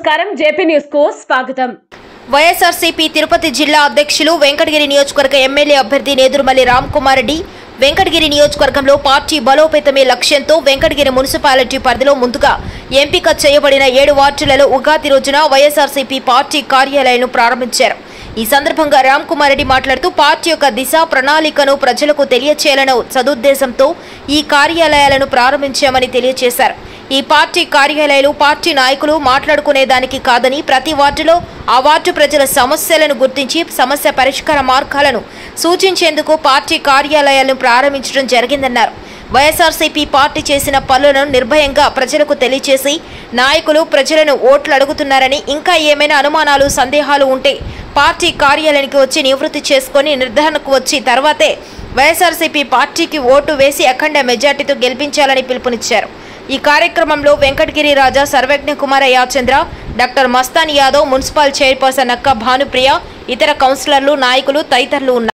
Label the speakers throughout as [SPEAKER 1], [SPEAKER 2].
[SPEAKER 1] నమస్కారం JP news కు స్వాగతం
[SPEAKER 2] వైఎస్ఆర్సీపీ తిరుపతి జిల్లా అధ్యక్షులు వెంకటగిరి నియోజకవర్గ ఎమ్మెల్యే అభ్యర్థి నేదురుమల్లి రామ్ కుమార్ రెడ్డి వెంకటగిరి నియోజకవర్గంలో పార్టీ బలోపేతమే లక్ష్యంతో వెంకటగిరి మున్సిపాలిటీ పరిధిలో ముందుగా ఎంపిక చేయబడిన ఏడు వార్డులలో ఉగాది రోజున వైఎస్ఆర్సీపీ పార్టీ కార్యాలయాలను ప్రారంభించారు ఈ సందర్భంగా రామ్ కుమార్ రెడ్డి మాట్లాడుతూ పార్టీ యొక్క దిశ ప్రణాళికను ప్రజలకు తెలియచేయాలన్న సదుద్దేశంతో ఈ కార్యాలయాలను ప్రారంభించామని తెలియజేశారు ఈ పార్టీ కార్యాలయాలు పార్టీ నాయకులు మాట్లాడుకునేదానికి కాదని ప్రతి వార్డులో ఆ వార్డు ప్రజల సమస్యలను గుర్తించి సమస్య పరిష్కార మార్గాలను సూచించేందుకు పార్టీ కార్యాలయాలను ప్రారంభించడం జరిగిందన్నారు వైఎస్ఆర్సీపీ పార్టీ చేసిన పనులను నిర్భయంగా ప్రజలకు తెలియచేసి నాయకులు ప్రజలను ఓట్లు అడుగుతున్నారని ఇంకా ఏమైనా అనుమానాలు సందేహాలు ఉంటే పార్టీ కార్యాలయానికి వచ్చి నివృత్తి చేసుకొని నిర్ధారణకు వచ్చి తర్వాతే వైఎస్ఆర్సీపీ పార్టీకి ఓటు వేసి అఖండ మెజార్టీతో గెలిపించాలని పిలుపునిచ్చారు ఈ కార్యక్రమంలో Venkatagiri Raja Sarvagna Kumara Yachendra doctor Mastan Yadav municipal chairperson అక్క భానుప్రియ ఇతర కౌన్సిలర్లు నాయకులు తదితరులు ఉన్నారు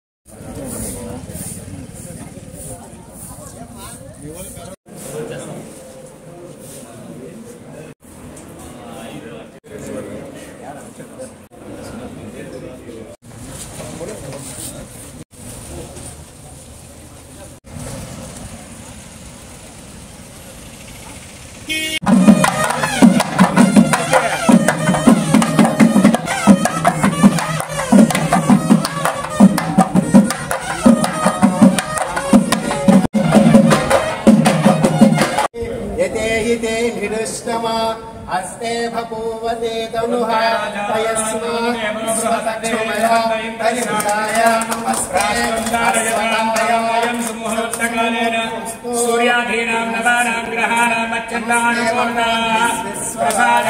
[SPEAKER 3] यते हि ते निरुष्टमा हस्ते बभूवते तनुः तयस्मात्स्वचक्षुमय तनिरुषाय नमस्ते
[SPEAKER 4] యం సుముహూర్తకాలేన సూర్యాధీనాం నవానాం గ్రహాణాం అత్యంతానుకూలత ప్రసాద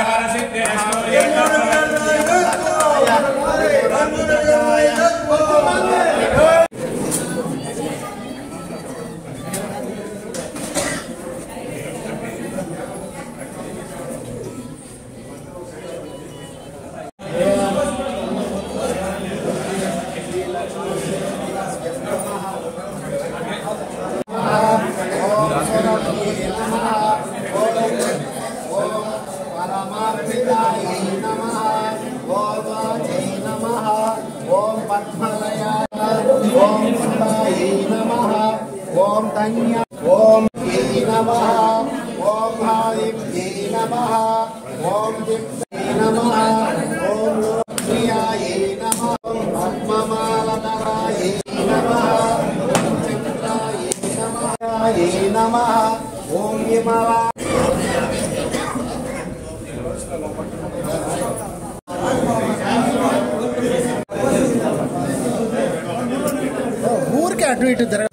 [SPEAKER 3] परमार्थितायै नमः ॐ वाचै नमः ॐ पद्मलयाय ॐ सुतायै नमः ॐ धन्य ॐ यै नमः ॐ भादिव्यै नमः ॐ दिव्यै नमः ॐ लोक्रियायै नमः ॐ पद्ममालधरायै नमः ॐ चन्द्रायै नमः यै नमः ॐ विमला ఊరికే అటు ఇటు తిరగ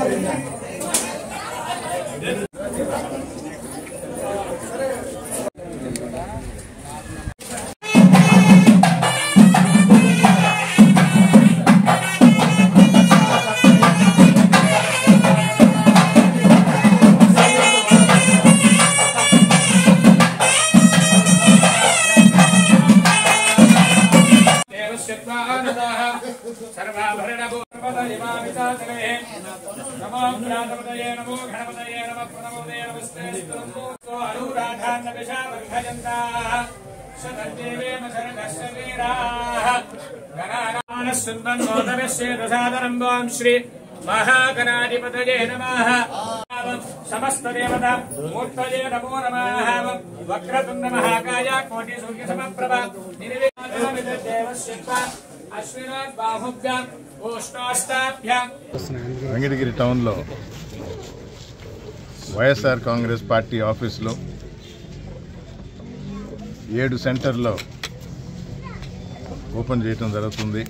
[SPEAKER 4] దేవశ్చత్వానుదాః సర్వాభరణభూపదయమామితాతలే నమో ప్రాతపదయే నమో గణపతయే నమః ప్రణవోదయ నమస్తే అనురాధాన్న విషావర్ధయంతాః శతందేవేమ శరణస్య వీరాः గణానానः సున్వన్నోదరస్యేదసాదరం వాం శ్రీ మహాగణాధిపతయే నమః సమస్త దేవత మూర్తయే నమో నమః వక్రతుండ మహాకాయ కోటి సూర్య సమప్రభ నిర్విఘ్నమితదేవశిల్ప అశ్వినాత్ బాహుభ్యాం ఓష్ణాస్తాభ్యాం
[SPEAKER 5] వెంకటగిరి టౌన్లో వైఎస్ఆర్ కాంగ్రెస్ పార్టీ ఆఫీసులో ఏడు సెంటర్లో ఓపెన్ చేయటం జరుగుతుంది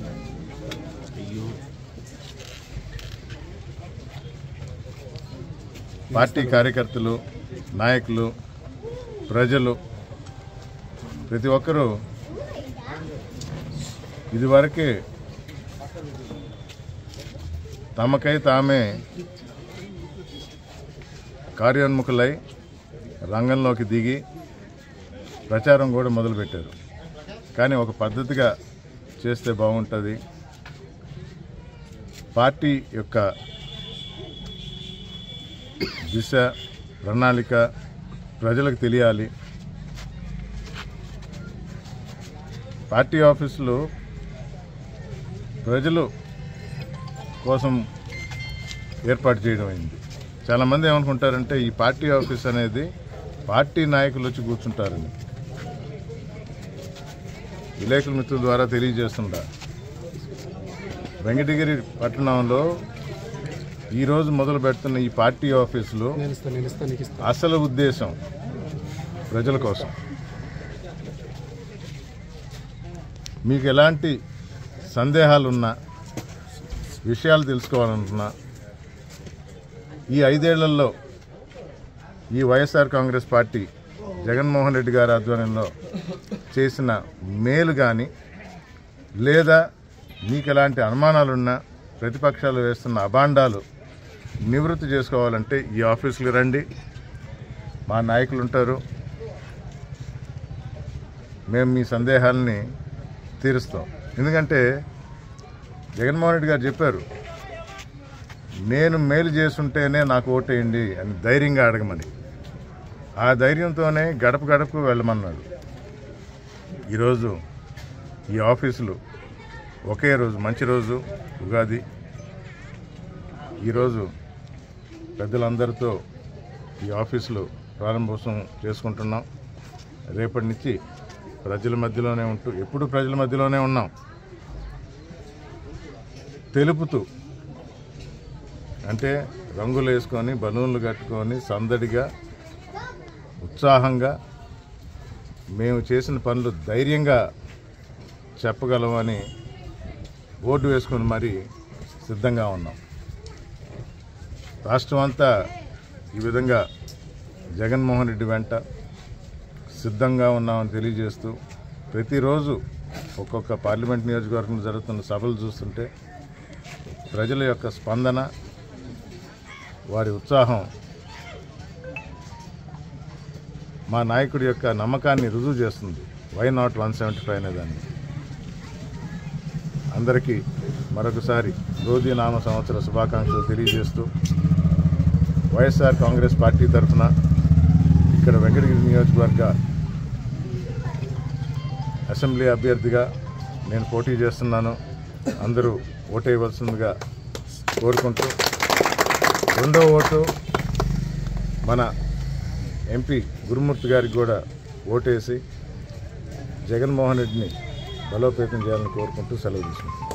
[SPEAKER 5] పార్టీ కార్యకర్తలు నాయకులు ప్రజలు ప్రతి ఒక్కరూ ఇదివరకే తమకై తామే కార్యోన్ముఖులై రంగంలోకి దిగి ప్రచారం కూడా మొదలుపెట్టారు కానీ ఒక పద్ధతిగా చేస్తే బాగుంటుంది పార్టీ యొక్క దిశ ప్రణాళిక ప్రజలకు తెలియాలి పార్టీ ఆఫీసులు ప్రజలు కోసం ఏర్పాటు చేయడం అయింది చాలామంది ఏమనుకుంటారంటే ఈ పార్టీ ఆఫీస్ అనేది పార్టీ నాయకులు వచ్చి కూర్చుంటారని విలేకరుల మిత్రుల ద్వారా తెలియజేస్తుంటా వెంకటగిరి పట్టణంలో ఈరోజు మొదలు పెడుతున్న ఈ పార్టీ ఆఫీసులు అసలు ఉద్దేశం ప్రజల కోసం మీకు ఎలాంటి సందేహాలున్నా విషయాలు తెలుసుకోవాలనుకున్నా ఈ ఐదేళ్లలో ఈ వైఎస్ఆర్ కాంగ్రెస్ పార్టీ జగన్మోహన్ రెడ్డి గారి ఆధ్వర్యంలో చేసిన మేలు కానీ లేదా మీకు ఎలాంటి అనుమానాలున్నా ప్రతిపక్షాలు వేస్తున్న అభాండాలు నివృత్తి చేసుకోవాలంటే ఈ ఆఫీసుకి రండి మా నాయకులు ఉంటారు మేము మీ సందేహాలని తీరుస్తాం ఎందుకంటే జగన్మోహన్ రెడ్డి గారు చెప్పారు నేను మేలు చేస్తుంటేనే నాకు ఓటేయండి అని ధైర్యంగా అడగమని ఆ ధైర్యంతోనే గడప గడపకు వెళ్ళమన్నాడు ఈరోజు ఈ ఆఫీసులు ఒకే రోజు మంచి రోజు ఉగాది ఈరోజు పెద్దలందరితో ఈ ఆఫీసులు ప్రారంభోత్సవం చేసుకుంటున్నాం రేపటి నుంచి ప్రజల మధ్యలోనే ఉంటూ ఎప్పుడు ప్రజల మధ్యలోనే ఉన్నాం తెలుపుతూ అంటే రంగులు వేసుకొని బలూన్లు కట్టుకొని సందడిగా ఉత్సాహంగా మేము చేసిన పనులు ధైర్యంగా చెప్పగలమని ఓటు వేసుకొని మరీ సిద్ధంగా ఉన్నాం రాష్ట్రం అంతా ఈ విధంగా జగన్మోహన్ రెడ్డి వెంట సిద్ధంగా ఉన్నామని తెలియజేస్తూ ప్రతిరోజు ఒక్కొక్క పార్లమెంట్ నియోజకవర్గంలో జరుగుతున్న సభలు చూస్తుంటే ప్రజల యొక్క స్పందన వారి ఉత్సాహం మా నాయకుడి యొక్క నమ్మకాన్ని రుజువు చేస్తుంది why not one seventy five అనేదాన్ని అందరికీ మరొకసారి రోజీ నామ సంవత్సర శుభాకాంక్షలు తెలియజేస్తూ వైఎస్ఆర్ కాంగ్రెస్ పార్టీ తరఫున ఇక్కడ వెంకటగిరి నియోజకవర్గ అసెంబ్లీ అభ్యర్థిగా నేను పోటీ చేస్తున్నాను అందరూ ఓటేయవలసిందిగా కోరుకుంటూ రెండో ఓటు మన ఎంపీ గురుమూర్తి గారికి కూడా ఓటేసి జగన్మోహన్ రెడ్డిని బలోపేతం చేయాలని కోరుకుంటూ సెలవు తీసుకుంటాను